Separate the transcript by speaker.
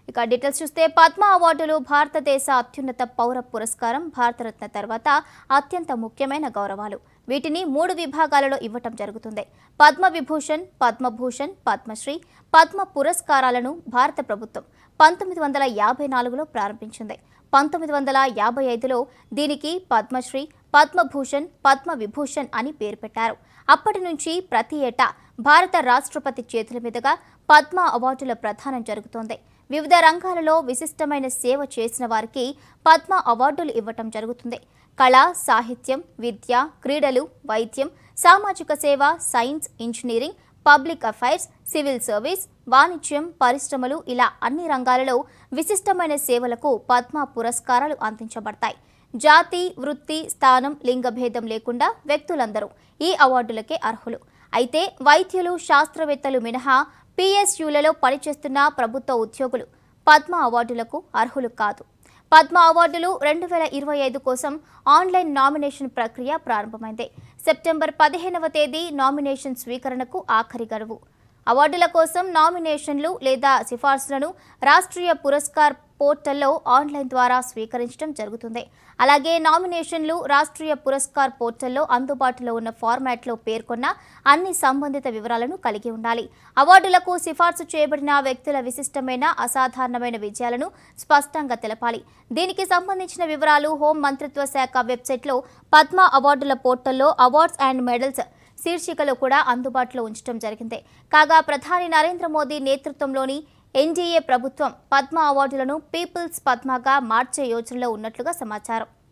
Speaker 1: ఇక డీటెయిల్స్ చూస్తే పద్మ అవార్డులు భారతదేశ అత్యున్నత పౌర పురస్కారం భారతరత్న తర్వాత అత్యంత ముఖ్యమైన గౌరవాలు వీటిని మూడు విభాగాలలో ఇవ్వటం జరుగుతుంది పద్మ విభూషణ్ పద్మభూషణ్ పద్మశ్రీ పద్మ పురస్కారాలను భారత ప్రభుత్వం పంతొమ్మిది వందల యాభై నాలుగులో ప్రారంభించింది పంతొమ్మిది వందల యాభై ఐదులో దీనికి పద్మశ్రీ పద్మభూషణ్ పద్మ విభూషణ్ అని పేరు పెట్టారు అప్పటి నుంచి ప్రతి ఏటా భారత రాష్ట్రపతి చేతుల మీదుగా పద్మ అవార్డుల ప్రదానం జరుగుతోంది వివిధ రంగాలలో విశిష్టమైన సేవ చేసిన వారికి పద్మ అవార్డులు ఇవ్వటం జరుగుతుంది కళ సాహిత్యం విద్య క్రీడలు వైద్యం సామాజిక సేవ science engineering public affairs civil service వాణిజ్యం పరిశ్రమలు ఇలా అన్ని రంగాలలో విశిష్టమైన సేవలకు పద్మ పురస్కారాలు అందించబడతాయి జాతి వృత్తి స్థానం లింగభేదం లేకుండా వ్యక్తులందరూ ఈ అవార్డులకే అర్హులు అయితే వైద్యులు శాస్త్రవేత్తలు మినహా పిఎస్యులలో పనిచేస్తున్న ప్రభుత్వ ఉద్యోగులు పద్మ అవార్డులకు అర్హులు కాదు పద్మ అవార్డులు రెండు వేల ఇరవై ఐదు కోసం ఆన్లైన్ నామినేషన్ ప్రక్రియ ప్రారంభమైంది సెప్టెంబర్ పదిహేనవ తేదీ నామినేషన్ స్వీకరణకు ఆఖరి గడువు అవార్డుల కోసం నామినేషన్లు లేదా సిఫార్సులను రాష్ట్రీయ పురస్కార్ పోర్టల్లో ఆన్లైన్ ద్వారా స్వీకరించడం జరుగుతుంది అలాగే నామినేషన్లు రాష్ట్రీయ పురస్కార్ పోర్టల్లో అందుబాటులో ఉన్న ఫార్మాట్లో పేర్కొన్న అన్ని సంబంధిత వివరాలను కలిగి ఉండాలి అవార్డులకు సిఫార్సు చేయబడిన వ్యక్తుల విశిష్టమైన అసాధారణమైన విజయాలను స్పష్టంగా తెలపాలి దీనికి సంబంధించిన వివరాలు హోం మంత్రిత్వ శాఖ వెబ్సైట్లో పద్మ అవార్డుల పోర్టల్లో అవార్డ్స్ అండ్ మెడల్స్ శీర్షికలో కూడా అందుబాటులో ఉంచడం జరిగింది కాగా ప్రధాని నరేంద్ర మోదీ నేతృత్వంలోని ఎన్డీఏ ప్రభుత్వం పద్మ అవార్డులను పీపుల్స్ పద్మగా మార్చే యోచనలో ఉన్నట్లుగా సమాచారం